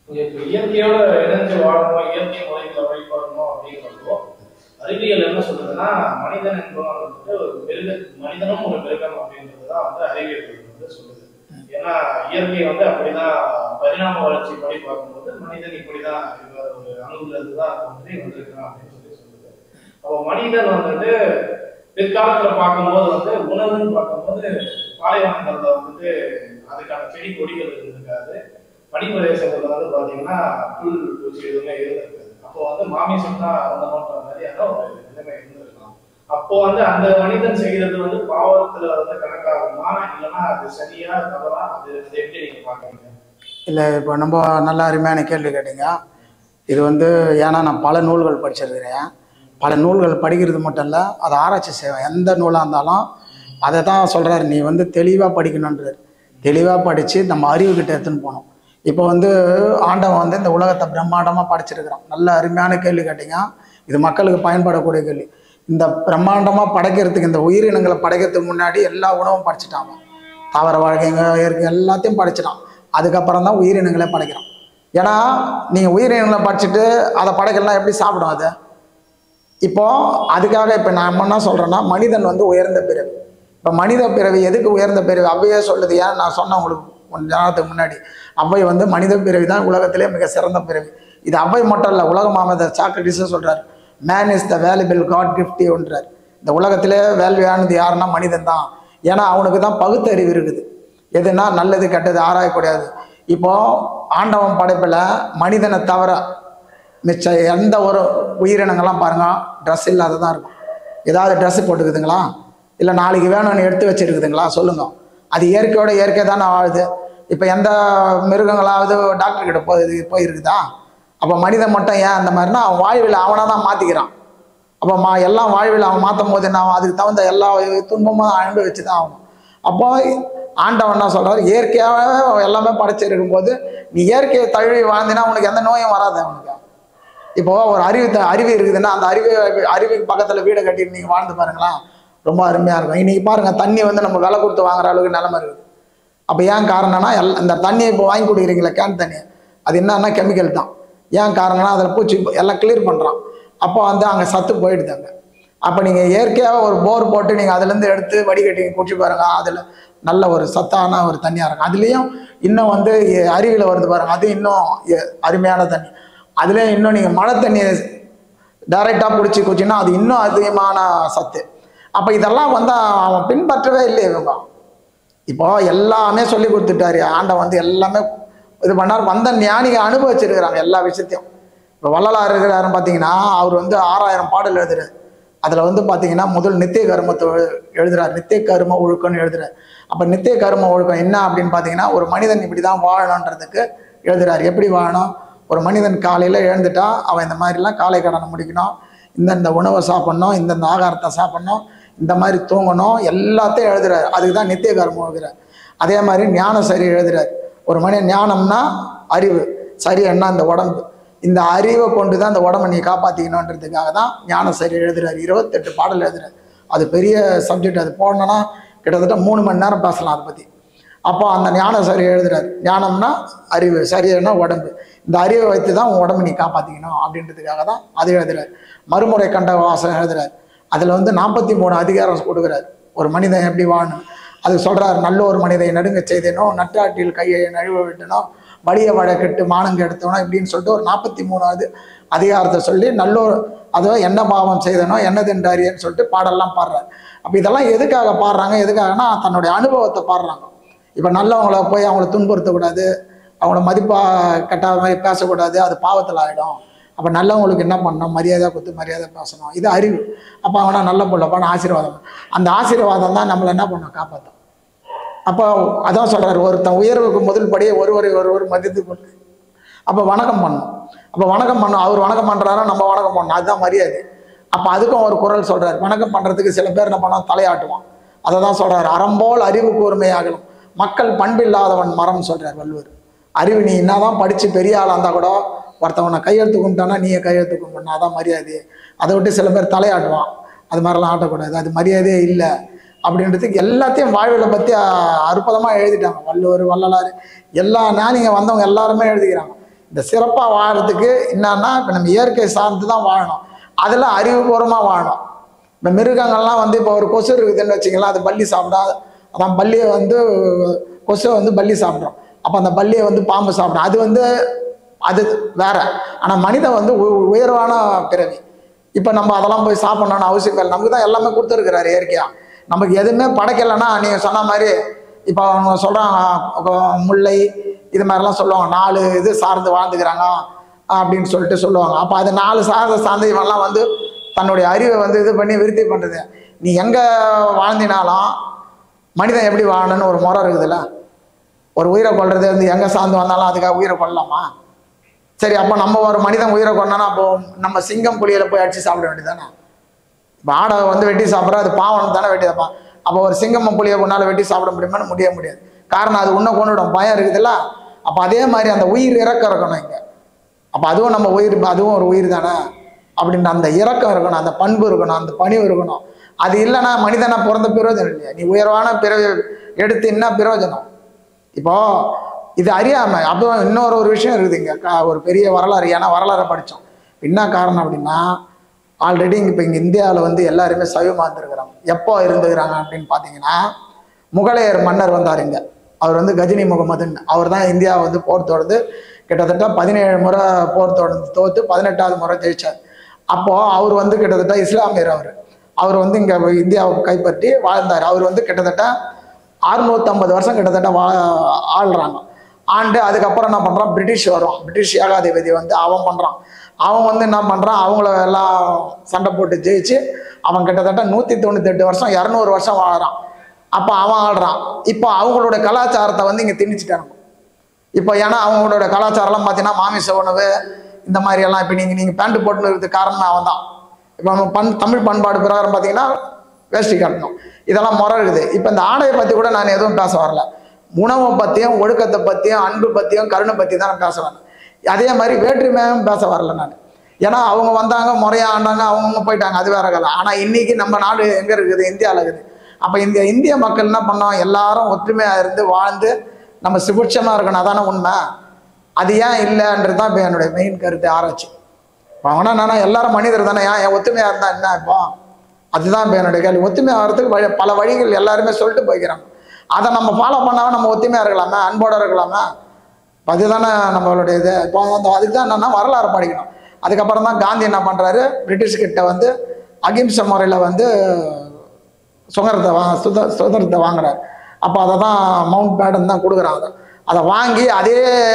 இங்க இப்ப இயற்கையோட இணைஞ்சு வாழணும் இயற்கை முறைகளை வழிபடணும் அப்படிங்கிறப்போ அறிவியல் என்ன சொல்லுதுன்னா மனிதன் என்பவன் வந்துட்டு ஒரு மிருக மனிதனும் ஒரு மிருகம் அப்படின்றதுதான் வந்து அறிவியல் வந்து சொல்லுது ஏன்னா இயற்கை வந்து அப்படிதான் பரிணாம வளர்ச்சி படி பார்க்கும்போது மனிதன் இப்படிதான் இவர் ஒரு அணுகுல இருந்து தான் தோன்றி வந்திருக்கான் அப்படின்னு சொல்லி சொல்லுது அப்போ மனிதன் வந்துட்டு பிற்காலத்துல பார்க்கும்போது வந்து உணவுன்னு பார்க்கும்போது பாலைவனங்கள்ல வந்துட்டு அதுக்கான செடி கொடிகள் இருந்திருக்காது பனிப்பிரதேசங்கள்ல வந்து பாத்தீங்கன்னா புல் பூச்சி எதுவுமே இருந்திருக்காது அப்போ வந்து மாமிசம் தான் வந்தோன்ற மாதிரியான ஒரு நிலைமை இருந்திருக்கலாம் அப்போ வந்து அந்த மனிதன் செய்யறது வந்து பாவத்துல வந்து கணக்காகுமா இல்லைன்னா அது சரியா தவறா அது அது எப்படி நீங்க பாக்குறீங்க இல்லை இப்போ நம்ம நல்ல அருமையான கேள்வி கேட்டீங்க இது வந்து ஏன்னா நான் பல நூல்கள் படிச்சிருக்கிறேன் பல நூல்கள் படிக்கிறது மட்டும் இல்லை அதை ஆராய்ச்சி செய்வேன் எந்த நூலாக இருந்தாலும் அதை தான் சொல்கிறாரு நீ வந்து தெளிவாக படிக்கணுன்றார் தெளிவாக படித்து நம்ம அறிவுக்கிட்ட எடுத்துன்னு போகணும் இப்போ வந்து ஆண்டவன் வந்து இந்த உலகத்தை பிரம்மாண்டமாக படைச்சிருக்கிறான் நல்ல அருமையான கேள்வி கேட்டீங்க இது மக்களுக்கு பயன்படக்கூடிய கேள்வி இந்த பிரம்மாண்டமாக படைக்கிறதுக்கு இந்த உயிரினங்களை படைக்கிறதுக்கு முன்னாடி எல்லா உணவும் படைச்சிட்டாங்க தாவர வாழ்க்கைங்க இயற்கை எல்லாத்தையும் படைச்சிட்டான் அதுக்கப்புறம் தான் உயிரினங்களே படைக்கிறான் ஏன்னா நீங்கள் உயிரினங்களை படிச்சுட்டு அதை படைக்கலாம் எப்படி சாப்பிடும் அது இப்போ அதுக்காக இப்போ நான் என்ன சொல்கிறேன்னா மனிதன் வந்து உயர்ந்த பிறவி இப்போ மனித பிறவி எதுக்கு உயர்ந்த பிறவி அவ்வையே சொல்லுது ஏன் நான் சொன்னேன் உங்களுக்கு கொஞ்ச நேரத்துக்கு முன்னாடி அவ்வை வந்து மனித பிறவி தான் உலகத்திலே மிக சிறந்த பிறவி இது அவ்வை மட்டும் இல்லை உலக மாமதர் சாக்ரட்டிஸும் சொல்கிறார் man is the valuable God gift ஒன்றார் இந்த உலகத்திலே வேல்வியானது யாருன்னா மனிதன் தான் ஏன்னா அவனுக்கு தான் பகுத்தறிவு இருக்குது எதுனா நல்லது கெட்டது ஆராயக்கூடியது இப்போ ஆண்டவன் படைப்பில் மனிதனை தவிர மிச்ச எந்த ஒரு உயிரினங்கள்லாம் பாருங்க ட்ரெஸ் இல்லாததான் இருக்கும் ஏதாவது ட்ரெஸ் போட்டுக்குதுங்களா இல்லை நாளைக்கு வேணும்னு எடுத்து வச்சிருக்குதுங்களா சொல்லுங்க அது இயற்கையோட இயற்கை தானே வாழுது இப்போ எந்த மிருகங்களாவது டாக்டர் கிட்ட போய் போயிருக்குதா அப்போ மனிதன் மட்டும் ஏன் அந்த மாதிரினா அவன் வாழ்வில் அவனாக தான் மாற்றிக்கிறான் அப்போ மா எல்லாம் வாழ்வில் அவன் மாற்றும் போது என்ன ஆகும்? அதுக்கு தகுந்த எல்லா துன்பமும் அனுபவிச்சு தான் ஆகணும் அப்போ ஆண்டவன் என்ன சொல்றாரு இயற்கையாகவே எல்லாமே படைச்சிருக்கும் போது நீ இயற்கையை தழுவி வாழ்ந்தினா உனக்கு எந்த நோயும் வராது அவனுக்கு இப்போ ஒரு அறிவு த- அறிவு இருக்குதுன்னா அந்த அறிவு அறிவுக்கு பக்கத்தில் வீடை கட்டிட்டு நீங்கள் வாழ்ந்து பாருங்களேன் ரொம்ப அருமையாக இருக்கும் இன்னைக்கு பாருங்க தண்ணி வந்து நம்ம விலை கொடுத்து வாங்குற அளவுக்கு நிலைமை இருக்குது அப்போ ஏன் காரணம்னா எல் இந்த தண்ணியை இப்போ வாங்கி குடிக்கிறீங்களா கேன் தண்ணி அது என்னன்னா கெமிக்கல் தான் ஏன் காரணம்னா அதில் பூச்சி எல்லாம் கிளியர் பண்ணுறான் அப்போ வந்து அங்கே சத்து போயிடுது அங்கே அப்போ நீங்கள் இயற்கையாக ஒரு போர் போட்டு நீங்கள் அதுலேருந்து எடுத்து வடிகட்டி குடிச்சு பாருங்க அதில் நல்ல ஒரு சத்தான ஒரு தண்ணியாக இருக்கும் அதுலேயும் இன்னும் வந்து அருவியில் வருது பாருங்க அது இன்னும் எ- அருமையான தண்ணி அதுலேயும் இன்னும் நீங்கள் மழை தண்ணியை டைரெக்டாக பிடிச்சி குச்சின்னா அது இன்னும் அதிகமான சத்து அப்போ இதெல்லாம் வந்து அவன் பின்பற்றவே இல்லை இவங்க இப்போ எல்லாமே சொல்லி கொடுத்துட்டாரு ஆண்டவன் வந்து எல்லாமே இது பண்ணார் வந்த ஞானிக அனுபவிச்சிருக்கிறாங்க எல்லா விஷயத்தையும் இப்போ வள்ளலார் இருக்கிறாருன்னு பார்த்தீங்கன்னா அவர் வந்து ஆறாயிரம் பாடல் எழுதுறாரு அதில் வந்து பார்த்தீங்கன்னா முதல் நித்திய கர்மத்தை எழு- எழுதுறார் நித்திய கர்ம ஒழுக்கம்னு எழுதுறாரு அப்போ நித்திய கர்ம ஒழுக்கம் என்ன அப்படின்னு பார்த்தீங்கன்னா ஒரு மனிதன் இப்படி தான் வாழணுன்றதுக்கு எழுதுறாரு எப்படி வாழணும் ஒரு மனிதன் காலையில் எழுந்துட்டா அவன் இந்த மாதிரிலாம் காலை கடனை முடிக்கணும் இந்தந்த உணவை சாப்பிட்ணும் இந்தந்த ஆகாரத்தை சாப்பிட்ணும் இந்த மாதிரி தூங்கணும் எல்லாத்தையும் எழுதுறாரு அதுக்கு தான் நித்திய கர்மம் எழுதுறாரு அதே மாதிரி ஞான சரி எழுதுறாரு ஒரு மனிதன் ஞானம்னா அறிவு சரி என்ன இந்த உடம்பு இந்த அறிவை கொண்டு தான் இந்த உடம்பை நீ காப்பாற்றிக்கணுன்றதுக்காக தான் ஞான சரி எழுதுறாரு இருபத்தெட்டு பாடல் எழுதுறாரு அது பெரிய சப்ஜெக்ட் அது போடணும்னா கிட்டத்தட்ட மூணு மணி நேரம் பேசலாம் அதை பற்றி அப்போ அந்த ஞானம் சரி எழுதுறாரு ஞானம்னா அறிவு சரியான உடம்பு இந்த அறிவை வைத்து தான் உன் உடம்பை நீ காப்பாற்றிக்கணும் அப்படின்றதுக்காக தான் அது எழுதுறாரு மறுமுறை கண்ட வாசம் எழுதுறாரு அதில் வந்து நாற்பத்தி மூணு அதிகாரம் கொடுக்குறாரு ஒரு மனிதன் எப்படி வாழணும் அது சொல்றாரு நல்ல ஒரு மனிதை நடுங்க செய்தேனோ நட்டாட்டில் கையை நழுவ விட்டனோ வலிய வழக்கிட்டு மானங்க எடுத்தனோ இப்படின்னு சொல்லிட்டு ஒரு நாற்பத்தி மூணாவது அதிகாரத்தை சொல்லி நல்லோர் அதோ என்ன பாவம் செய்தனோ என்ன திண்டாரியன்னு சொல்லிட்டு பாடல்லாம் பாடுறாரு அப்போ இதெல்லாம் எதுக்காக பாடுறாங்க எதுக்காகனா தன்னுடைய அனுபவத்தை பாடுறாங்க இப்போ நல்லவங்கள போய் அவங்கள துன்புறுத்தக்கூடாது அவங்கள மதிப்பாக கட்டாத மாதிரி பேசக்கூடாது அது பாவத்தில் ஆகிடும் அப்போ நல்லவங்களுக்கு என்ன பண்ணணும் மரியாதை கொடுத்து மரியாதை பேசணும் இது அறிவு அப்போ அவனா நல்ல பிள்ளைப்பான ஆசீர்வாதம் அந்த ஆசீர்வாதம் தான் நம்மளை என்ன பண்ணும் காப்பாற்றும் அப்போ அதான் சொல்றாரு ஒருத்தன் உயர்வுக்கு முதல் படியே ஒருவரை ஒருவர் மதித்து கொண்டு அப்போ வணக்கம் பண்ணணும் அப்போ வணக்கம் பண்ணணும் அவர் வணக்கம் பண்ணுறாரோ நம்ம வணக்கம் பண்ணணும் அதுதான் மரியாதை அப்போ அதுக்கும் ஒரு குரல் சொல்றாரு வணக்கம் பண்ணுறதுக்கு சில பேர் என்ன பண்ணோம் தலையாட்டுவான் அதை தான் சொல்றாரு அறம்போல் அறிவு கூர்மையாகணும் மக்கள் பண்பில்லாதவன் மரம் சொல்றார் வள்ளுவர் அறிவு நீ என்னதான் படித்து பெரிய ஆளாக இருந்தால் கூட ஒருத்தவனை கையெழுத்து கும்பிட்டானா நீயே கையெழுத்து கும்பிடணும் அதான் மரியாதை அதை விட்டு சில பேர் தலையாட்டுவான் அது மாதிரிலாம் ஆட்டக்கூடாது அது மரியாதையே இல்லை அப்படின்றதுக்கு எல்லாத்தையும் வாழ்வில் பற்றி அற்புதமாக எழுதிட்டாங்க வள்ளுவர் வள்ளலார் எல்லா ஞானிங்க வந்தவங்க எல்லாருமே எழுதிக்கிறாங்க இந்த சிறப்பாக வாழறதுக்கு என்னன்னா இப்போ நம்ம இயற்கை சார்ந்து தான் வாழணும் அதில் அறிவுபூர்வமாக வாழணும் இந்த மிருகங்கள்லாம் வந்து இப்போ ஒரு கொசு இருக்குதுன்னு வச்சுங்களேன் அது பல்லி சாப்பிடா அதான் பல்லியை வந்து கொசுவை வந்து பல்லி சாப்பிட்றோம் அப்போ அந்த பல்லியை வந்து பாம்பு சாப்பிடும் அது வந்து அது வேற ஆனால் மனிதன் வந்து உ- உயர்வான பிறவி இப்போ நம்ம அதெல்லாம் போய் சாப்பிடணும்னு அவசியம் இல்லை நமக்கு தான் எல்லாமே கொடுத்துருக்குறாரு இயற்கையாக நமக்கு எதுவுமே படைக்கலைன்னா நீங்கள் சொன்ன மாதிரி இப்போ அவங்க சொல்கிறாங்க முல்லை இது மாதிரிலாம் சொல்லுவாங்க நாலு இது சார்ந்து வாழ்ந்துக்கிறாங்க அப்படின்னு சொல்லிட்டு சொல்லுவாங்க அப்போ அது நாலு சார்ந்த சார்ந்த இவன்லாம் வந்து தன்னுடைய அறிவை வந்து இது பண்ணி விருத்தி பண்ணுறது நீ எங்கே வாழ்ந்தினாலும் மனிதன் எப்படி வாழணும்னு ஒரு முறை இருக்குதுல்ல ஒரு உயிரை கொல்றது வந்து எங்கே சார்ந்து வந்தாலும் அதுக்காக உயிரை கொல்லலாமா சரி அப்போ நம்ம ஒரு மனிதன் உயிரை கொண்டானா அப்போ நம்ம சிங்கம் புலியில போய் அடிச்சு சாப்பிட வேண்டியதானே இப்போ ஆடை வந்து வெட்டி சாப்பிட்றா அது பாவம் தானே வெட்டி சாப்பிடும் அப்போ ஒரு சிங்கம் புலியை உன்னால் வெட்டி சாப்பிட முடியுமான்னு முடிய முடியாது காரணம் அது உன்னை கொண்டுடும் பயம் இருக்குதுல்ல அப்போ அதே மாதிரி அந்த உயிர் இறக்கம் இருக்கணும் இங்கே அப்போ அதுவும் நம்ம உயிர் அதுவும் ஒரு உயிர் தானே அப்படின்ற அந்த இறக்கம் இருக்கணும் அந்த பண்பு இருக்கணும் அந்த பணிவு இருக்கணும் அது இல்லைன்னா மனிதனா பிறந்த பிரயோஜனம் இல்லையா நீ உயர்வான பிறவி எடுத்து என்ன பிரயோஜனம் இப்போ இது அறியாம அப்புறம் இன்னொரு ஒரு விஷயம் இருக்குது இங்க க- ஒரு பெரிய வரலாறு ஏன்னா வரலாறை படித்தோம் என்ன காரணம் அப்படின்னா ஆல்ரெடி இங்கே இப்போ இங்கே இந்தியாவில் வந்து எல்லாருமே சைவமாக இருந்திருக்கிறாங்க எப்போ இருந்துக்கிறாங்க அப்படின்னு பார்த்தீங்கன்னா முகலாயர் மன்னர் வந்தார் இங்க அவர் வந்து கஜினி முகமதுன்னு அவர் தான் இந்தியாவை வந்து போர் தொடர்ந்து கிட்டத்தட்ட பதினேழு முறை போர் தொடர்ந்து தோத்து பதினெட்டாவது முறை ஜெயிச்சார் அப்போது அவர் வந்து கிட்டத்தட்ட இஸ்லாமியர் அவர் அவர் வந்து இங்கே இந்தியாவை கைப்பற்றி வாழ்ந்தார் அவர் வந்து கிட்டத்தட்ட அறுநூத்தம்பது வருஷம் கிட்டத்தட்ட வா ஆள்றாங்க ஆண்டு அதுக்கப்புறம் என்ன பண்ணுறான் பிரிட்டிஷ் வரும் பிரிட்டிஷ் ஏகாதிபதி வந்து அவன் பண்ணுறான் அவன் வந்து என்ன பண்ணுறான் அவங்கள எல்லாம் சண்டை போட்டு ஜெயிச்சு அவன் கிட்டத்தட்ட நூற்றி தொண்ணூத்தெட்டு வருஷம் இரநூறு வருஷம் வாழறான் அப்போ அவன் ஆள்றான் இப்போ அவங்களோட கலாச்சாரத்தை வந்து இங்கே திணிச்சிட்டாங்க இப்போ ஏன்னா அவங்களோட கலாச்சாரம்லாம் பார்த்தீங்கன்னா மாமிச உணவு இந்த மாதிரி எல்லாம் இப்போ நீங்கள் நீங்கள் பேண்ட் போட்டுன்னு இருக்கிறதுக்கு காரணம் அவன் தான் இப்போ நம்ம பண் தமிழ் பண்பாடு பிரகாரம் பார்த்தீங்கன்னா வேஷ்டி கட்டணும் இதெல்லாம் முறை இருக்குது இப்போ இந்த ஆடையை பற்றி கூட நான் எதுவும் பேச வரல உணவை பற்றியும் ஒழுக்கத்தை பற்றியும் அன்பு பற்றியும் கருணை பற்றி தான் நான் பேச வரேன் அதே மாதிரி வேற்றுமையும் பேச வரல நான் ஏன்னா அவங்க வந்தாங்க முறையாக ஆண்டாங்க அவங்கவுங்க போயிட்டாங்க அது வேற கதை ஆனால் இன்னைக்கு நம்ம நாடு எங்கே இருக்குது இந்தியாவில் இருக்குது அப்போ இந்த இந்திய மக்கள் என்ன பண்ணோம் எல்லாரும் ஒற்றுமையாக இருந்து வாழ்ந்து நம்ம சுபிட்சமாக இருக்கணும் அதானே உண்மை அது ஏன் இல்லைன்றது தான் இப்போ என்னுடைய மெயின் கருத்து ஆராய்ச்சி இப்போ அவனா நானா எல்லாரும் மனிதர் தானே ஏன் என் ஒத்துமையாக இருந்தால் என்ன இப்போ அதுதான் இப்போ என்னுடைய கேள்வி ஒத்துமையாக ஆகிறதுக்கு வழி பல வழிகள் எல்லாருமே சொல்லிட்டு போய்க்கிறாங்க அதை நம்ம ஃபாலோ பண்ணாமல் நம்ம ஒத்துமையாக இருக்கலாமே அன்போட இருக்கலாமே இப்போ அதுதானே நம்மளுடைய இது இப்போ அந்த அதுக்கு தான் என்னன்னா வரலாறு படிக்கணும் அதுக்கப்புறம் தான் காந்தி என்ன பண்ணுறாரு பிரிட்டிஷ் கிட்ட வந்து அகிம்சை முறையில் வந்து சுதந்திரத்தை வா சுத சுதந்திரத்தை வாங்குறாரு அப்போ அதை தான் மவுண்ட் பேடன் தான் கொடுக்குறான் அதை அதை வாங்கி அதே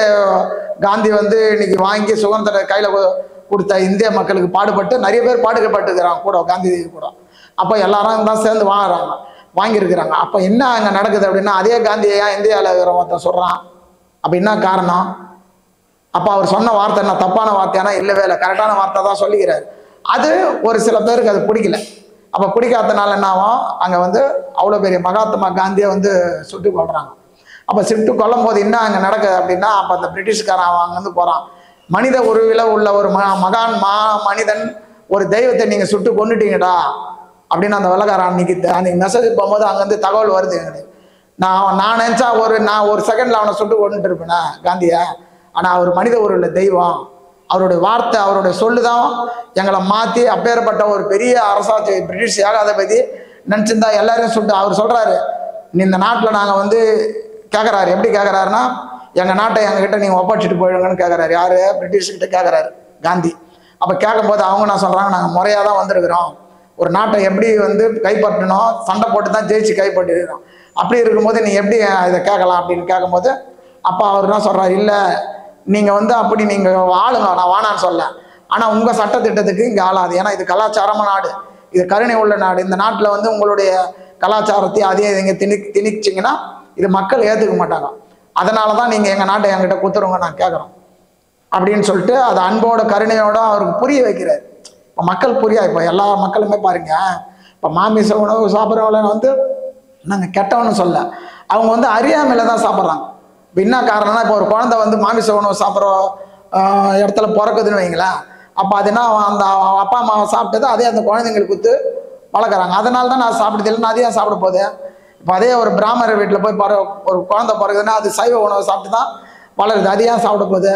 காந்தி வந்து இன்னைக்கு வாங்கி சுதந்திர கையில் கொடுத்த இந்திய மக்களுக்கு பாடுபட்டு நிறைய பேர் பாடுபட்டுக்கிறாங்க கூட காந்தி கூட அப்போ எல்லாரும் தான் சேர்ந்து வாங்குறாங்க வாங்கியிருக்கிறாங்க அப்போ என்ன அங்கே நடக்குது அப்படின்னா அதே காந்தியை ஏன் இந்தியாவில் இருக்கிற ஒருத்தன் சொல்கிறான் அப்போ என்ன காரணம் அப்போ அவர் சொன்ன வார்த்தை என்ன தப்பான வார்த்தையானா இல்லவே இல்லை கரெக்டான வார்த்தை தான் சொல்லிக்கிறாரு அது ஒரு சில பேருக்கு அது பிடிக்கல அப்போ பிடிக்காதனால என்ன ஆகும் அங்கே வந்து அவ்வளோ பெரிய மகாத்மா காந்தியை வந்து சுட்டு கொள்றாங்க அப்போ சுட்டு கொல்லும் போது என்ன அங்கே நடக்குது அப்படின்னா அப்போ அந்த பிரிட்டிஷ்காரன் அவன் அங்கேருந்து போகிறான் மனித உருவில உள்ள ஒரு ம மகான் மா மனிதன் ஒரு தெய்வத்தை நீங்கள் சுட்டு கொண்டுட்டீங்கடா அப்படின்னு அந்த வெள்ளக்காரன் அன்னைக்கு த- அன்னைக்கு மெசேஜ் போகும்போது அங்கேருந்து தகவல் வருது எங்களுக்கு நான் நான் நினச்சா ஒரு நான் ஒரு செகண்டில் அவனை சுட்டு கொண்டுட்டு இருப்பேனே காந்தியை ஆனால் அவர் மனித உருவில் தெய்வம் அவருடைய வார்த்தை அவருடைய சொல்லு தான் எங்களை மாற்றி அப்பேற்பட்ட ஒரு பெரிய அரசாட்சி பிரிட்டிஷ் ஏகாதிபதி நினச்சிருந்தா எல்லாரையும் சுட்டு அவர் சொல்கிறாரு இந்த நாட்டில் நாங்கள் வந்து கேட்குறாரு எப்படி கேட்குறாருன்னா எங்கள் நாட்டை எங்ககிட்ட நீங்கள் ஒப்படைச்சிட்டு போயிடுங்கன்னு கேட்குறாரு யார் பிரிட்டிஷ்கிட்ட கேட்குறாரு காந்தி அப்போ கேட்கும்போது அவங்க என்ன சொல்கிறாங்க நாங்கள் முறையாக தான் வந்திருக்கிறோம் ஒரு நாட்டை எப்படி வந்து கைப்பற்றணும் சண்டை போட்டு தான் ஜெயிச்சு கைப்பற்றிருக்கிறோம் அப்படி இருக்கும்போது நீ எப்படி இதை கேட்கலாம் அப்படின்னு கேட்கும்போது அப்போ அவர் என்ன சொல்கிறார் இல்லை நீங்கள் வந்து அப்படி நீங்கள் ஆளுங்க நான் வானான்னு சொல்ல ஆனால் உங்கள் சட்டத்திட்டத்துக்கு இங்கே ஆளாது ஏன்னா இது கலாச்சாரமான நாடு இது கருணை உள்ள நாடு இந்த நாட்டில் வந்து உங்களுடைய கலாச்சாரத்தையும் அதையும் நீங்கள் திணி திணிச்சிங்கன்னா இது மக்கள் ஏற்றுக்க மாட்டாங்க அதனால தான் நீங்கள் எங்கள் நாட்டை என்கிட்ட கொடுத்துருங்க நான் கேட்குறோம் அப்படின்னு சொல்லிட்டு அது அன்போட கருணையோட அவருக்கு புரிய வைக்கிறார் இப்போ மக்கள் புரியா இப்போ எல்லா மக்களுமே பாருங்க இப்போ மாமிச உணவு சாப்பிட்றவங்கள வந்து நாங்கள் கெட்டவன்னு சொல்ல அவங்க வந்து அறியாமையில தான் சாப்பிட்றாங்க இப்போ என்ன காரணம்னா இப்போ ஒரு குழந்தை வந்து மாமிச உணவு சாப்பிட்ற ஆஹ், இடத்துல பிறக்குதுன்னு வைங்களேன் அப்போ அது என்ன அந்த அவன் அப்பா அம்மா சாப்பிட்டது அதே அந்த குழந்தைங்களுக்கு கொடுத்து வளர்க்குறாங்க அதனால தான் நான் சாப்பிடுது இல்லைன்னா அதே ஏன் சாப்பிட போகுது இப்போ அதே ஒரு பிராமணர் வீட்டில் போய் பிற ஒரு குழந்தை பிறகுதுன்னா அது சைவ உணவை சாப்பிட்டு தான் வளருது அது ஏன் சாப்பிட போகுது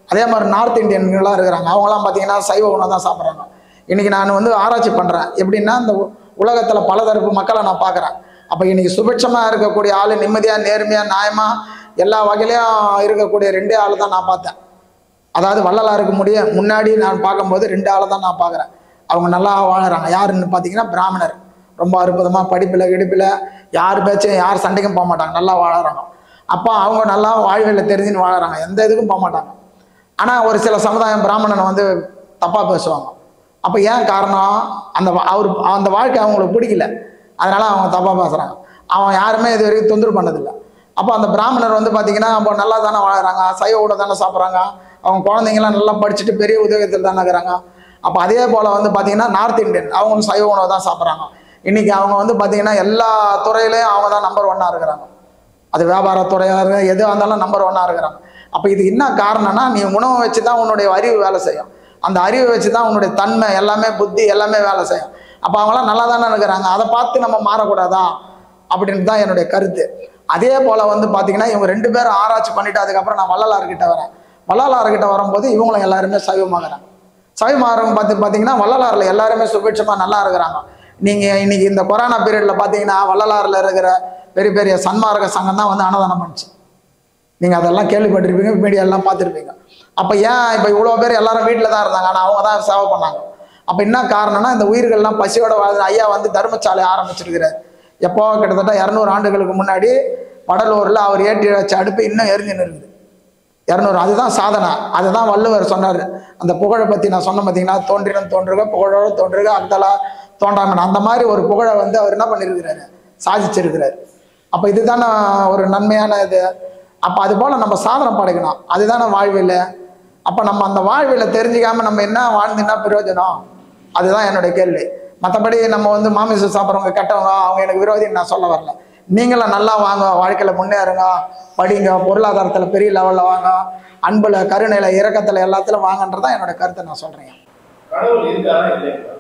அதே மாதிரி நார்த் இந்தியன்களாம் இருக்கிறாங்க அவங்களாம் பார்த்தீங்கன்னா சைவ உணவு தான் சாப்பிட்றாங்க இன்றைக்கி நான் வந்து ஆராய்ச்சி பண்ணுறேன் எப்படின்னா இந்த உலகத்தில் பலதரப்பு மக்களை நான் பார்க்குறேன் அப்போ இன்றைக்கி சுபிட்சமாக இருக்கக்கூடிய ஆள் நிம்மதியாக நேர்மையாக நியாயமாக எல்லா வகையிலையும் இருக்கக்கூடிய ரெண்டே ஆள் தான் நான் பார்த்தேன் அதாவது வள்ளலாருக்கு முடிய முன்னாடி நான் பார்க்கும்போது ரெண்டு ஆளை தான் நான் பார்க்குறேன் அவங்க நல்லா வாழுறாங்க யாருன்னு பார்த்தீங்கன்னா பிராமணர் ரொம்ப அற்புதமாக படிப்பில் கிடிப்பில் யார் பேச்சும் யார் சண்டைக்கும் போக மாட்டாங்க நல்லா வாழறாங்க அப்போ அவங்க நல்லா வாழ்வியலில் தெரிஞ்சுன்னு வாழறாங்க எந்த இதுக்கும் போக மாட்டாங்க ஆனால் ஒரு சில சமுதாயம் பிராமணனை வந்து தப்பாக பேசுவாங்க அப்போ ஏன் காரணம் அந்த வா- அவர் அந்த வாழ்க்கை அவங்களுக்கு பிடிக்கல அதனால அவங்க தப்பாக பேசுகிறாங்க அவன் யாருமே இது வரைக்கும் தொந்தரவு பண்ணதில்லை அப்போ அந்த பிராமணர் வந்து பார்த்தீங்கன்னா அப்போ நல்லா தானே வாழறாங்க சைவ கூட தானே சாப்பிட்றாங்க அவங்க குழந்தைங்களாம் நல்லா படிச்சுட்டு பெரிய உதவியத்தில் தானே இருக்கிறாங்க அப்போ அதே போல் வந்து பார்த்தீங்கன்னா நார்த் இந்தியன் அவங்களும் சைவ உணவு தான் சாப்பிட்றாங்க இன்றைக்கி அவங்க வந்து பார்த்தீங்கன்னா எல்லா துறையிலையும் அவங்க தான் நம்பர் ஒன்னாக இருக்கிறாங்க அது வியாபாரத்துறையாக இருக்க எதுவாக இருந்தாலும் நம்பர் ஒன்னாக இருக்கிறாங்க அப்போ இது என்ன காரணம்னா நீ உணவை வச்சு தான் உன்னுடைய அறிவு வேலை செய்யும் அந்த அறிவை வச்சு தான் உன்னுடைய தன்மை எல்லாமே புத்தி எல்லாமே வேலை செய்யும் அப்போ அவங்களாம் நல்லா தானே இருக்கிறாங்க அதை பார்த்து நம்ம மாறக்கூடாதா அப்படின்னு தான் என்னுடைய கருத்து அதே போல் வந்து பார்த்தீங்கன்னா இவங்க ரெண்டு பேரும் ஆராய்ச்சி பண்ணிட்டு அதுக்கப்புறம் நான் வள்ளலார்கிட்ட வரேன் வள்ளலார்கிட்ட வரும்போது இவங்களும் எல்லாருமே சைவமாகறாங்க சைவமாகறவங்க பார்த்து பார்த்தீங்கன்னா வள்ளலாரில் எல்லாருமே சுபிட்சமாக நல்லா இருக்கிறாங்க நீங்கள் இன்னைக்கு இந்த கொரோனா பீரியடில் பார்த்தீங்கன்னா வள்ளலாரில் இருக்கிற பெரிய பெரிய சன்மார்க்க சங்கம் தான் வந்து அன்னதானம் பண்ணுச்சு நீங்கள் அதெல்லாம் கேள்விப்பட்டிருப்பீங்க மீடியாலாம் பார்த்துருப்பீங்க அப்போ ஏன் இப்போ இவ்வளோ பேர் எல்லாரும் வீட்டில் தான் இருந்தாங்க ஆனால் அவங்க தான் சேவை பண்ணாங்க அப்போ என்ன காரணம்னா இந்த உயிர்கள்லாம் பசியோட வாழ்ந்த ஐயா வந்து தர்மசாலை ஆரம்பிச்சிருக்கிறார் எப்போ கிட்டத்தட்ட இரநூறு ஆண்டுகளுக்கு முன்னாடி வடலூரில் அவர் ஏற்றி வச்ச அடுப்பு இன்னும் எரிஞ்சுன்னு இருக்குது இரநூறு அதுதான் சாதனை அதுதான் வள்ளுவர் சொன்னார் அந்த புகழை பற்றி நான் சொன்ன பார்த்தீங்கன்னா தோன்றினம் தோன்றுக புகழோடு தோன்றுக அக்தலா தோன்றாமன் அந்த மாதிரி ஒரு புகழை வந்து அவர் என்ன பண்ணியிருக்கிறாரு சாதிச்சிருக்கிறார் அப்போ இதுதானே ஒரு நன்மையான இது அப்போ அது போல் நம்ம சாதனை படைக்கணும் அதுதானே வாழ்வில் அப்போ நம்ம அந்த வாழ்வில் தெரிஞ்சுக்காம நம்ம என்ன வாழ்ந்துன்னா பிரயோஜனம் அதுதான் என்னுடைய கேள்வி மற்றபடி நம்ம வந்து மாமிசம் சாப்பிட்றவங்க கெட்டவங்க அவங்க எனக்கு விரோதின்னு நான் சொல்ல வரல நீங்களும் நல்லா வாங்க வாழ்க்கையில் முன்னேறுங்க படிங்க பொருளாதாரத்தில் பெரிய லெவலில் வாங்க அன்பில் கருணையில் இரக்கத்தில் எல்லாத்துலையும் வாங்கன்றதான் என்னோட கருத்தை நான் சொல்கிறேன் கடவுள் இருக்காரா இல்லைங்களா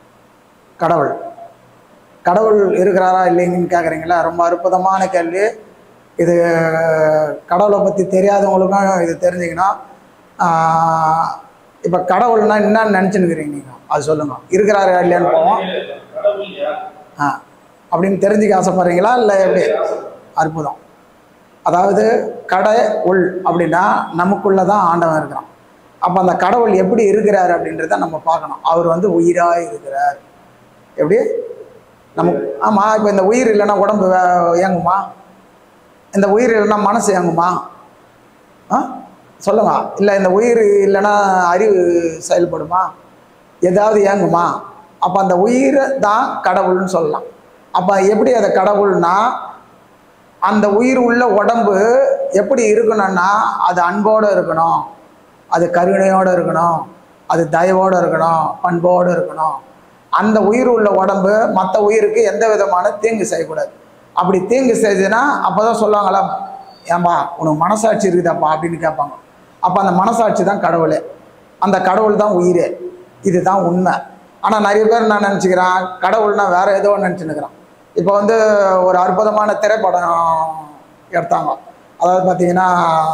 கடவுள் கடவுள் இருக்கிறாரா இல்லைங்கன்னு கேட்குறீங்களா ரொம்ப அற்புதமான கேள்வி இது கடவுளை பற்றி தெரியாதவங்களுக்கும் இது தெரிஞ்சுக்கணும் இப்போ கடவுள்னா என்னன்னு நினச்சினுக்கிறீங்க நீங்கள் அது சொல்லுங்கள் இருக்கிறாரா இல்லையான்னு போவோம் கடவுள் யார் ஆ அப்படின்னு தெரிஞ்சுக்க ஆசைப்படுறீங்களா இல்லை எப்படி அற்புதம் அதாவது கடை உள் அப்படின்னா நமக்குள்ளே தான் ஆண்டவன் இருக்கிறான் அப்போ அந்த கடவுள் எப்படி இருக்கிறார் அப்படின்றத நம்ம பார்க்கணும் அவர் வந்து உயிராக இருக்கிறார் எப்படி நமக்கு ஆமாம் இப்போ இந்த உயிர் இல்லைன்னா உடம்பு வே- இயங்குமா இந்த உயிர் இல்லைன்னா மனசு இயங்குமா ஆ சொல்லுங்க இல்லை இந்த உயிர் இல்லைன்னா அறிவு செயல்படுமா ஏதாவது இயங்குமா அப்போ அந்த உயிரை தான் கடவுள்னு சொல்லலாம் அப்போ எப்படி அதை கடவுள்னா அந்த உயிர் உள்ள உடம்பு எப்படி இருக்கணும்னா அது அன்போடு இருக்கணும் அது கருணையோடு இருக்கணும் அது தயவோடு இருக்கணும் பண்போடு இருக்கணும் அந்த உயிர் உள்ள உடம்பு மற்ற உயிருக்கு எந்த விதமான தீங்கு செய்யக்கூடாது அப்படி தீங்கு செய்யுதுன்னா அப்போ தான் சொல்லுவாங்களா ஏன்பா உனக்கு மனசாட்சி இருக்குதாப்பா அப்படின்னு கேட்பாங்க அப்போ அந்த மனசாட்சி தான் கடவுளே அந்த கடவுள் தான் உயிரே இதுதான் உண்மை ஆனால் நிறைய பேர் நான் நினச்சிக்கிறேன் கடவுள்னா வேற ஏதோ நினச்சின்னுக்கிறேன் இப்போ வந்து ஒரு அற்புதமான திரைப்படம் எடுத்தாங்க அதாவது பார்த்தீங்கன்னா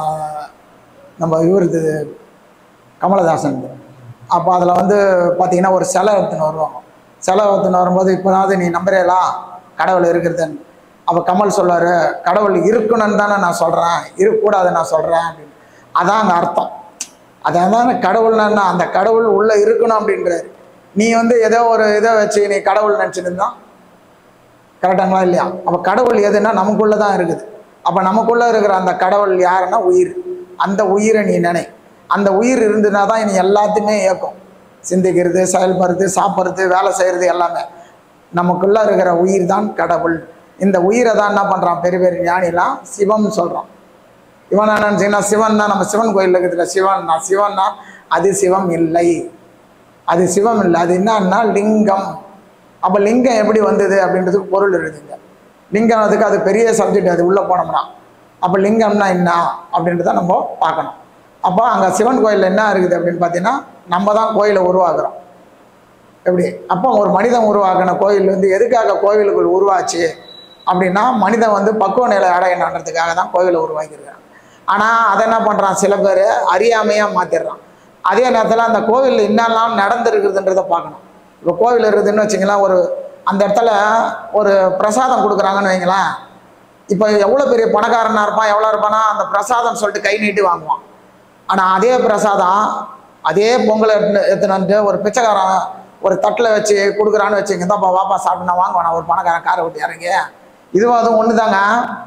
நம்ம இவருது கமலஹாசன் அப்போ அதில் வந்து பார்த்தீங்கன்னா ஒரு சிலை எடுத்துன்னு வருவாங்க சிலை எடுத்துன்னு வரும்போது இப்போதாவது நீ நம்புறேலா கடவுள் இருக்கிறதுன்னு அப்போ கமல் சொல்றாரு கடவுள் இருக்கணும்னு தானே நான் சொல்கிறேன் இருக்கக்கூடாது நான் சொல்கிறேன் அப்படின்னு அதான் அங்கே அர்த்தம் அதான் கடவுள்னா என்ன? அந்த கடவுள் உள்ளே இருக்கணும் அப்படின்றாரு நீ வந்து ஏதோ ஒரு இதை வச்சு நீ கடவுள் நினச்சிட்டு இருந்தா கரெக்டாங்களா இல்லையா அப்போ கடவுள் எதுன்னா நமக்குள்ளே தான் இருக்குது அப்போ நமக்குள்ளே இருக்கிற அந்த கடவுள் யாருன்னா உயிர் அந்த உயிரை நீ நினை அந்த உயிர் இருந்துனா தான் நீ எல்லாத்தையுமே இயக்கும் சிந்திக்கிறது செயல்படுறது சாப்பிட்றது வேலை செய்கிறது எல்லாமே நமக்குள்ளே இருக்கிற உயிர் தான் கடவுள் இந்த உயிரை தான் என்ன பண்ணுறான் பெரிய பெரிய ஞானிலாம் சிவம்னு சொல்கிறான் இவன் என்ன நினச்சிங்கன்னா சிவன்னா நம்ம சிவன் கோயில் இருக்குதுல சிவன்னா சிவன்னா அது சிவம் இல்லை அது சிவம் இல்லை அது என்னன்னா லிங்கம் அப்போ லிங்கம் எப்படி வந்தது அப்படின்றதுக்கு பொருள் இருக்குதுங்க லிங்கம் அதுக்கு அது பெரிய சப்ஜெக்ட் அது உள்ளே போனோம்னா அப்போ லிங்கம்னா என்ன அப்படின்றத நம்ம பார்க்கணும் அப்போ அங்கே சிவன் கோயிலில் என்ன இருக்குது அப்படின்னு பார்த்தீங்கன்னா நம்ம தான் கோயிலை உருவாக்குறோம் எப்படி அப்போ ஒரு மனிதன் உருவாக்கின கோயில் வந்து எதுக்காக கோவிலுக்குள் உருவாச்சு அப்படின்னா மனிதன் வந்து பக்குவ நிலை அடையணுன்றதுக்காக தான் கோவிலை உருவாக்கியிருக்காங்க ஆனால் அதை என்ன பண்ணுறான் சில பேர் அறியாமையாக மாற்றிடுறான் அதே நேரத்தில் அந்த கோவிலில் என்னெல்லாம் நடந்துருக்குதுன்றதை பார்க்கணும் இப்போ கோவில் இருக்குதுன்னு வச்சிங்களேன் ஒரு அந்த இடத்துல ஒரு பிரசாதம் கொடுக்குறாங்கன்னு வைங்களேன் இப்போ எவ்வளோ பெரிய பணக்காரனாக இருப்பான் எவ்வளோ இருப்பானா அந்த பிரசாதம் சொல்லிட்டு கை நீட்டி வாங்குவான் ஆனால் அதே பிரசாதம் அதே பொங்கல் எடுத்து எடுத்துன்னு வந்துட்டு ஒரு பிச்சைக்காரன் ஒரு தட்டில் வச்சு கொடுக்குறான்னு வச்சுங்க தான்ப்பா வாப்பா சாப்பிட்டு நான் வாங்குவேன் நான் ஒரு பணக்காரன் காரை விட்டு இறங்கி இதுவும் அதுவும் ஒன்று தாங்க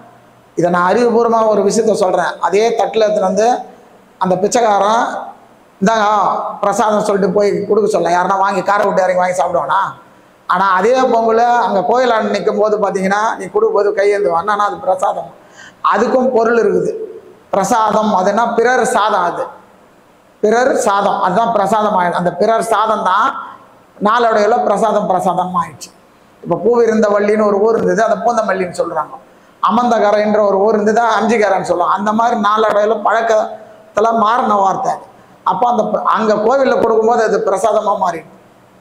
இதை நான் அறிவுபூர்வமாக ஒரு விஷயத்த சொல்கிறேன் அதே தட்டில் எடுத்துன்னு வந்து அந்த பிச்சைக்காரன் இந்தாங்க பிரசாதம் சொல்லிட்டு போய் கொடுக்க சொல்ல யாருன்னா வாங்கி காரை விட்டு இறங்கி வாங்கி சாப்பிடுவானா ஆனால் அதே பொங்கல் அங்கே கோயிலாண்டு நிற்கும் போது பார்த்தீங்கன்னா நீ கொடுக்கும்போது கையேந்து வானா அது பிரசாதம் அதுக்கும் பொருள் இருக்குது பிரசாதம் அதுனா பிறர் சாதம் அது பிறர் சாதம் அதுதான் பிரசாதம் ஆயிடும் அந்த பிறர் சாதம் தான் நாளடைவில் பிரசாதம் பிரசாதம் ஆயிடுச்சு இப்போ பூவிருந்த வள்ளின்னு ஒரு ஊர் இருந்தது அதை பூந்தமல்லின்னு சொல்கிறாங்க அமந்தகரைன்ற ஒரு ஊர் இருந்தது அஞ்சிகரைன்னு சொல்லுவாங்க அந்த மாதிரி நாளடைவில் பழக்கத்தில் மாறின வார்த்தை அது. அப்போ அந்த அங்கே கோவிலில் கொடுக்கும்போது அது பிரசாதமாக மாறிடும்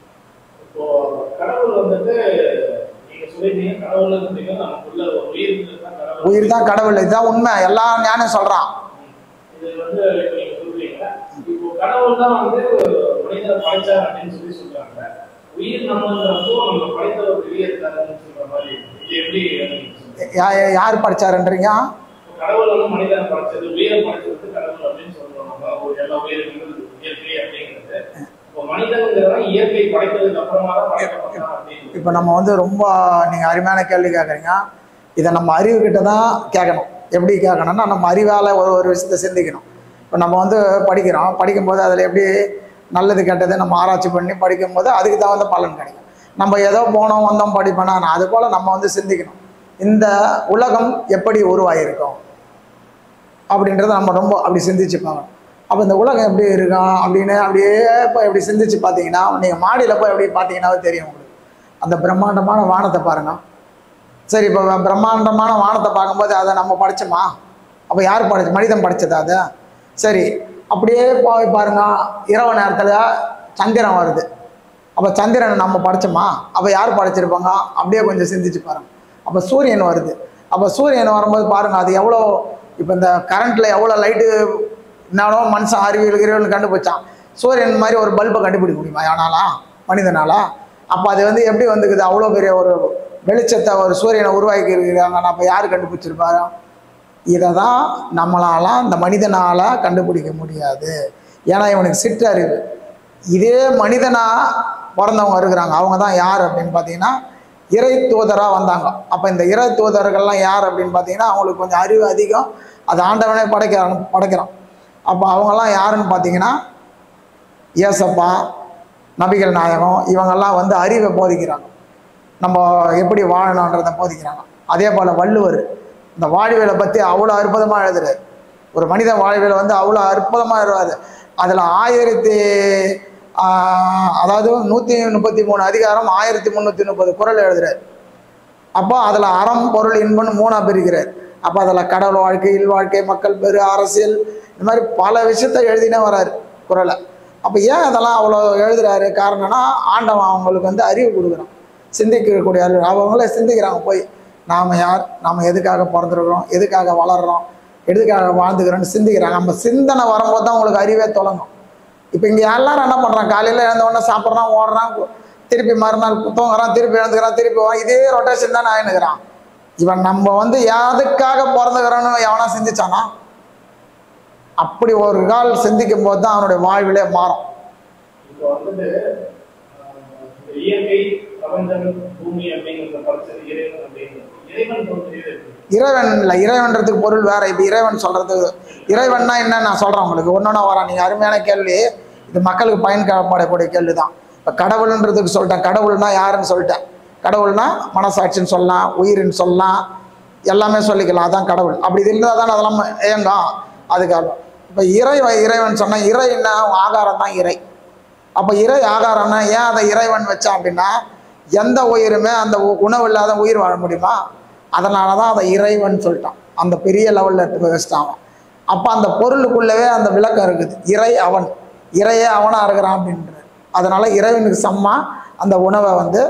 இப்போ கடவுள் வந்துட்டு நீங்க சொல்லிட்டீங்க கடவுள்ன்றீங்க நமக்குள்ள ஒரு உயிர் இருக்கிறது தான் கடவுள் உயிர் தான் கடவுள் இதுதான் உண்மை எல்லா ஞானம் சொல்கிறான் இது வந்து இப்ப நீங்க சொல்றீங்க இப்போ கடவுள் தான் வந்து மனிதனை படைச்சார் அப்படின்னு சொல்லி சொல்றாங்க உயிர் நம்மங்கிறப்போ நம்ம படைத்த ஒரு வெளியே இருக்காருன்னு சொல்ற மாதிரி இருக்கு. இது எப்படி நீங்க சொல்றீங்க? யா- யார் படிச்சாருன்றீங்க இப்போ கடவுள் வந்து மனிதனை படைச்சது உயிரை படைச்சது கடவுள் அப்படின்னு சொல்றோம் நம்ம ஒரு எல்லா உயிரினங்களும் இயற்கை அப்படிங்கிறது இப்போ மனிதனுங்கிறவன் இயற்கை படைத்ததுக்கு அப்புறமா தான் படைக்கப்பட்டான் அப்படின்னு இப்போ நம்ம வந்து ரொம்ப நீங்கள் அருமையான கேள்வி கேட்குறீங்க இதை நம்ம அறிவுக்கிட்ட தான் கேட்கணும் எப்படி கேட்கணும்னா நம்ம அறிவால் ஒரு ஒரு விஷயத்தை சிந்திக்கணும் இப்போ நம்ம வந்து படிக்கிறோம் படிக்கும்போது அதில் எப்படி நல்லது கெட்டது நம்ம ஆராய்ச்சி பண்ணி படிக்கும்போது அதுக்கு தகுந்த பலன் கிடைக்கும் நம்ம ஏதோ போனோம் வந்தோம் படிப்போனா அது போல் நம்ம வந்து சிந்திக்கணும் இந்த உலகம் எப்படி உருவாகிருக்கும் அப்படின்றத நம்ம ரொம்ப அப்படி சிந்திச்சு பார்க்கணும் அப்போ இந்த உலகம் எப்படி இருக்கும் அப்படின்னு அப்படியே இப்போ இப்படி சிந்திச்சு பார்த்தீங்கன்னா நீங்கள் மாடியில் போய் அப்படி பார்த்தீங்கன்னாவே தெரியும் உங்களுக்கு அந்த பிரம்மாண்டமான வானத்தை பாருங்க சரி இப்போ பிரம்மாண்டமான வானத்தை பார்க்கும்போது அதை நம்ம படிச்சோமா அப்போ யார் படைச்சு மனிதன் படைச்சதா அது சரி அப்படியே போய் பாருங்க இரவு நேரத்தில் சந்திரன் வருது அப்போ சந்திரனை நம்ம படைச்சோமா அப்போ யார் படைச்சிருப்பாங்க அப்படியே கொஞ்சம் சிந்திச்சு பாருங்க அப்போ சூரியன் வருது அப்போ சூரியன் வரும்போது பாருங்க அது எவ்வளோ இப்போ இந்த கரண்ட்டில் எவ்வளோ லைட்டு என்னாலும் மனுஷன் அறிவியல் கிரிவியல் கண்டுபிடிச்சான் சூரியன் மாதிரி ஒரு பல்பை கண்டுபிடிக்க முடியுமா யானாலா மனிதனாலா அப்போ அது வந்து எப்படி வந்துக்குது அவ்வளோ பெரிய ஒரு வெளிச்சத்தை ஒரு சூரியனை உருவாக்கி இருக்கிறாங்கன்னா அப்போ யார் கண்டுபிடிச்சிருப்பாரோ இதை தான் நம்மளால இந்த மனிதனால் கண்டுபிடிக்க முடியாது ஏன்னா இவனுக்கு சிற்றறிவு இதே மனிதனாக பிறந்தவங்க இருக்கிறாங்க அவங்க தான் யார் அப்படின்னு பார்த்தீங்கன்னா இறை தூதராக வந்தாங்க அப்போ இந்த இறை தூதர்கள்லாம் யார் அப்படின்னு பார்த்தீங்கன்னா அவங்களுக்கு கொஞ்சம் அறிவு அதிகம் அது ஆண்டவனே படைக்கிறான் படைக்கிறான் அப்போ அவங்கெல்லாம் யாருன்னு பார்த்தீங்கன்னா ஏசப்பா நபிகள் நாயகம் இவங்கெல்லாம் வந்து அறிவை போதிக்கிறாங்க நம்ம எப்படி வாழணுன்றதை போதிக்கிறாங்க அதே போல் வள்ளுவர் இந்த வாழ்வியலை பற்றி அவ்வளோ அற்புதமாக எழுதுறாரு ஒரு மனித வாழ்வியல் வந்து அவ்வளோ அற்புதமாக எழுதுவார் அதில் ஆயிரத்தி ஆஹ், அதாவது நூற்றி முப்பத்தி மூணு அதிகாரம் ஆயிரத்தி முந்நூற்றி முப்பது குறள் எழுதுறாரு அப்போ அதில் அறம் பொருள் இன்பம்னு மூணாக பிரிக்கிறார் அப்போ அதில் கடவுள் வாழ்க்கை இல் வாழ்க்கை மக்கள் பெரு அரசியல் இந்த மாதிரி பல விஷயத்த எழுதினே வராரு குறளை அப்போ ஏன் அதெல்லாம் அவ்வளோ எழுதுறாரு காரணம்னா ஆண்டவன் அவங்களுக்கு வந்து அறிவு கொடுக்குறான் சிந்திக்கக்கூடிய அறிவு அவங்களே சிந்திக்கிறாங்க போய் நாம் யார் நாம் எதுக்காக பிறந்திருக்கிறோம் எதுக்காக வளர்கிறோம் எதுக்காக வாழ்ந்துக்கிறோம்னு சிந்திக்கிறாங்க நம்ம சிந்தனை வரும்போது தான் உங்களுக்கு அறிவே தொடங்கும் இப்போ இங்கே எல்லாரும் என்ன பண்ணுறான் காலையில் எழுந்த உடனே சாப்பிட்றான் ஓடுறான் கு- திருப்பி மறுநாள் தூங்குறான் திருப்பி எழுந்துக்கிறான் திருப்பி வா- இதே ரொட்டேஷன் தான் ஆயினுக்கிறான் இவன் நம்ம வந்து எதுக்காக பிறந்துக்கிறோன்னு எவனா சிந்திச்சானா அப்படி ஒரு கால் சிந்திக்கும் போது தான் அவனுடைய வாழ்விலே மாறும் இப்போ வந்துட்டு ஆஹ், இந்த இயற்கை பிரபஞ்சம் பூமி அப்படிங்கிறத படைச்சது இறைவன் அப்படிங்கிறது இறைவன் தோன்றியது எப்படி? இறைவன் இல்லை இறைவன்றதுக்கு பொருள் வேற இப்போ இறைவன் சொல்றது இறைவன்னா என்ன நான் சொல்கிறேன் உங்களுக்கு ஒன்றொன்னா வரேன் நீங்கள் அருமையான கேள்வி இது மக்களுக்கு பயன்படக்கூடிய கேள்வி தான் இப்போ கடவுள்ன்றதுக்கு சொல்லிட்டேன் கடவுள்னா யாருன்னு சொல்லிட்டேன் கடவுள்னா மனசாட்சின்னு சொல்லலாம் உயிர்னு சொல்லலாம் எல்லாமே சொல்லிக்கலாம் அதான் கடவுள் அப்படி இது இருந்தால் தானே அதெல்லாம் ஏங்கும் அதுக்காக இப்போ இறை இறைவன் சொன்னால் இறைன்னா ஆகாரம் தான் இறை அப்போ இறை ஆகாரம்னா ஏன் அதை இறைவன் வச்சான் அப்படின்னா எந்த உயிருமே அந்த உ- உணவு இல்லாத உயிர் வாழ முடியுமா அதனால தான் அதை இறைவன் சொல்லிட்டான் அந்த பெரிய லெவலில் எடுத்து போய் வச்சிட்டான் அவன். அப்போ அந்த பொருளுக்குள்ளவே அந்த விளக்கம் இருக்குது இறை அவன் இறையே அவனாக இருக்கிறான் அப்படின்றது அதனால இறைவனுக்கு சம்மா அந்த உணவை வந்து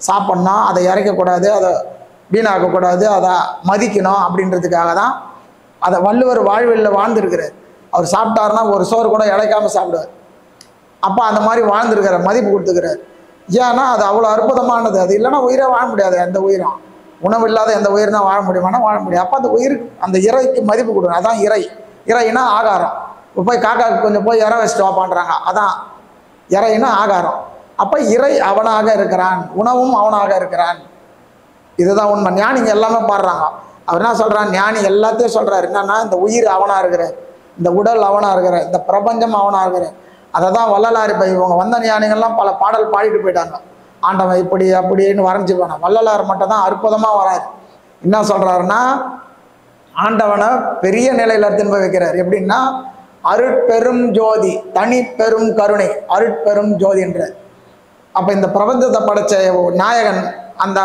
சாப்பிட்ணும் அதை இறைக்கக்கூடாது அதை வீணாக்கக்கூடாது அதை மதிக்கணும் அப்படின்றதுக்காக தான் அதை வள்ளுவர் வாழ்வியலில் வாழ்ந்திருக்கிறார் அவர் சாப்பிட்டாருன்னா ஒரு சோறு கூட இழைக்காம சாப்பிடுவார் அப்போ அந்த மாதிரி வாழ்ந்திருக்கிறார் மதிப்பு கொடுத்துக்கிறார் ஏன்னா அது அவ்வளோ அற்புதமானது அது இல்லைன்னா உயிரே வாழ முடியாது எந்த உயிரும் உணவு இல்லாத எந்த உயிரினா வாழ முடியுமானா வாழ முடியும் அப்போ அந்த உயிர் அந்த இறைக்கு மதிப்பு கொடுக்கணும் அதான் இறை இறைனா ஆகாரம் இப்போ போய் காக்காவுக்கு கொஞ்சம் போய் இறை வச்சுட்டு வாப்பான்றாங்க அதான் இறைனா ஆகாரம் அப்போ இறை அவனாக இருக்கிறான் உணவும் அவனாக இருக்கிறான் இதுதான் உண்மை ஞானிங்க எல்லாமே பாடுறாங்க அவர் என்ன சொல்றான் ஞானி எல்லாத்தையும் சொல்றாரு என்னன்னா இந்த உயிர் அவனா இருக்கிற இந்த உடல் அவனா இருக்கிற இந்த பிரபஞ்சம் அவனா இருக்கிற அதை தான் வள்ளலார் இப்போ இவங்க வந்த ஞானிகள்லாம் பல பாடல் பாடிட்டு போயிட்டாங்க ஆண்டவன் இப்படி அப்படின்னு வரைஞ்சி போனான் வள்ளலார் மட்டும் தான் அற்புதமா வராரு என்ன சொல்றாருன்னா ஆண்டவனை பெரிய நிலையில எடுத்துன்னு போய் வைக்கிறார் எப்படின்னா அருட்பெரும் ஜோதி தனி பெரும் கருணை அருட்பெரும் ஜோதி என்றார் அப்போ இந்த பிரபஞ்சத்தை படைச்ச நாயகன் அந்த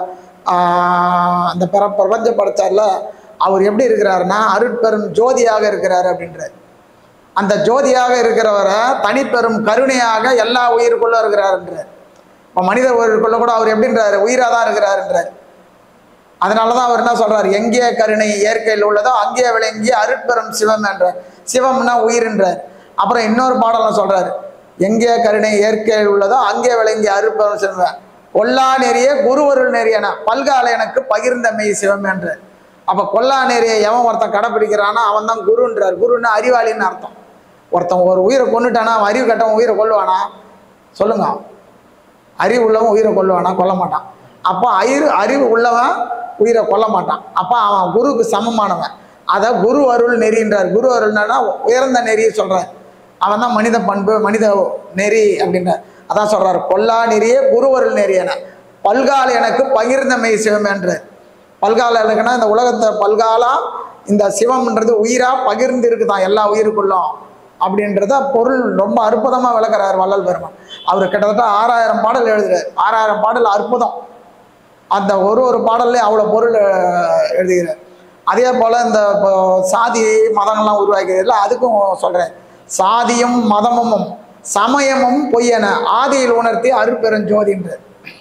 ஆஹ், அந்த பிர பிரபஞ்சம் படைச்சார்ல அவர் எப்படி இருக்கிறாருன்னா அருட்பெரும் ஜோதியாக இருக்கிறாரு அப்படின்றார் அந்த ஜோதியாக இருக்கிறவரை தனிப்பெரும் கருணையாக எல்லா உயிருக்குள்ள இருக்கிறாருன்றார் இப்போ மனித உயிருக்குள்ள கூட அவர் எப்படின்றாரு உயிராக தான் இருக்கிறாருன்றார் அதனால தான் அவர் என்ன சொல்றாரு எங்கே கருணை இயற்கையில் உள்ளதோ அங்கே விளங்கிய அருட்பெரும் சிவம் என்ற சிவம்னா உயிர்ன்றார் அப்புறம் இன்னொரு பாடலாம் சொல்றாரு எங்கே கருணை இயற்கையில் உள்ளதோ அங்கே விளங்கிய அருட்பெரும் சிவம் கொல்லா நெறிய குருவருள் நெறியன பல்கால எனக்கு பகிர்ந்த மெய் சிவம் என்றார் அப்ப கொல்லா நெறிய எவன் ஒருத்தன் கடைப்பிடிக்கிறானோ அவன் தான் குருன்றார் குருன்னா அறிவாளின்னு அர்த்தம் ஒருத்தன் ஒரு உயிரை கொண்டுட்டானா அவன் அறிவு கட்டவன் உயிரை கொல்லுவானா சொல்லுங்க அறிவு உள்ளவன் உயிரை கொல்லுவானா கொல்ல மாட்டான் அப்போ அறிவு அறிவு உள்ளவன் உயிரை கொல்ல மாட்டான் அப்போ அவன் குருவுக்கு சமமானவன் அதை குரு அருள் நெறின்றார் குரு அருள்னா உயர்ந்த நெறியை சொல்றார் அவன் தான் மனித பண்பு மனித நெறி அப்படின்றார் அதான் சொல்றார் கொல்லா நெறியே குரு அருள் நெறி என பல்கால எனக்கு பகிர்ந்த மெய் சிவம் என்றார் பல்கால எனக்குன்னா இந்த உலகத்தை பல்காலா இந்த சிவம்ன்றது உயிரா பகிர்ந்து இருக்குதான் எல்லா உயிருக்குள்ளும் அப்படின்றத பொருள் ரொம்ப அற்புதமா விளக்குறார் வள்ளல் பெருமான் அவர் கிட்டத்தட்ட ஆறாயிரம் பாடல் எழுதுறார் ஆறாயிரம் பாடல் அற்புதம் அந்த ஒரு ஒரு பாடல்லையும் அவ்வளோ பொருள் அஹ், எழுதுகிறார் அதே போல் இந்த இப்போ சாதி மதங்கள்லாம் உருவாக்கிறதுல அதுக்கும் சொல்கிறேன் சாதியும் மதமும் சமயமும் பொய்யென ஆதியில் உணர்த்தி அருட்பெருஞ்சோதின்றார்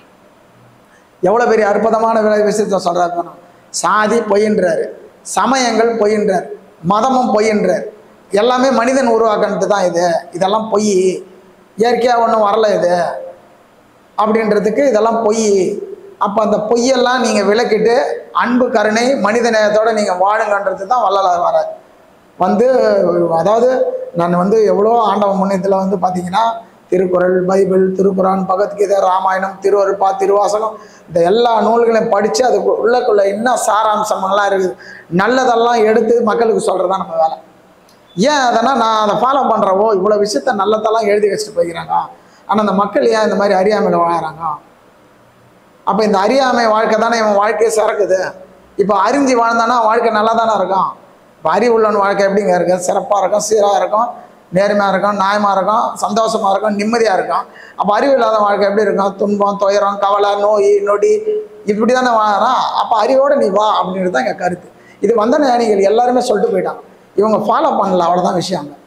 எவ்வளோ பெரிய அற்புதமான வி- விஷயத்த சொல்கிறார் பாருங்க. சாதி பொய்ன்றாரு சமயங்கள் பொய்ன்றார் மதமும் பொய்ன்றார் எல்லாமே மனிதன் உருவாக்கினது தான் இது இதெல்லாம் பொய் இயற்கையாக ஒன்றும் வரல இது அப்படின்றதுக்கு இதெல்லாம் பொய் அப்போ அந்த பொய்யெல்லாம் நீங்கள் விளக்கிட்டு அன்பு கருணை மனித நேயத்தோடு நீங்கள் வாழுங்கன்றது தான் வள்ளலார் வரார் வந்து அதாவது நான் வந்து எவ்வளோ ஆண்டவ முன்னயத்தில் வந்து பார்த்தீங்கன்னா திருக்குறள் பைபிள் திருக்குறான் பகவத்கீதை ராமாயணம் திருவருப்பா திருவாசகம் இந்த எல்லா நூல்களையும் படித்து அதுக்கு உள்ளக்குள்ள என்ன சாராம்சமெல்லாம் இருக்குது நல்லதெல்லாம் எடுத்து மக்களுக்கு சொல்கிறது தான் நம்ம வேலை ஏன் அதனால் நான் அதை ஃபாலோ பண்ணுறவோ இவ்வளோ விஷயத்த நல்லதெல்லாம் எழுதி வச்சுட்டு போய்க்கிறாங்க ஆனால் அந்த மக்கள் ஏன் இந்த மாதிரி அறியாமையில் வாழறாங்க அப்போ இந்த அறியாமை வாழ்க்கை தானே இவன் வாழ்க்கையை சிறக்குது இப்போ அறிஞ்சு வாழ்ந்தானா வாழ்க்கை நல்லா தானே இருக்கும் இப்போ அறிவுள்ளவன் வாழ்க்கை எப்படிங்க இருக்கு சிறப்பாக இருக்கும் சீராக இருக்கும் நேர்மையாக இருக்கும் நியாயமாக இருக்கும் சந்தோஷமாக இருக்கும் நிம்மதியாக இருக்கும் அப்போ அறிவு இல்லாத வாழ்க்கை எப்படி இருக்கும் துன்பம் துயரம் கவலை நோய் நொடி இப்படி தானே வாழறான் அப்போ அறிவோடு நீ வா அப்படின்றது தான் எங்கள் கருத்து இது வந்த ஞானிகள் எல்லாருமே சொல்லிட்டு போயிட்டாங்க இவங்க ஃபாலோ பண்ணல அவ்வளோதான் விஷயம் அங்க.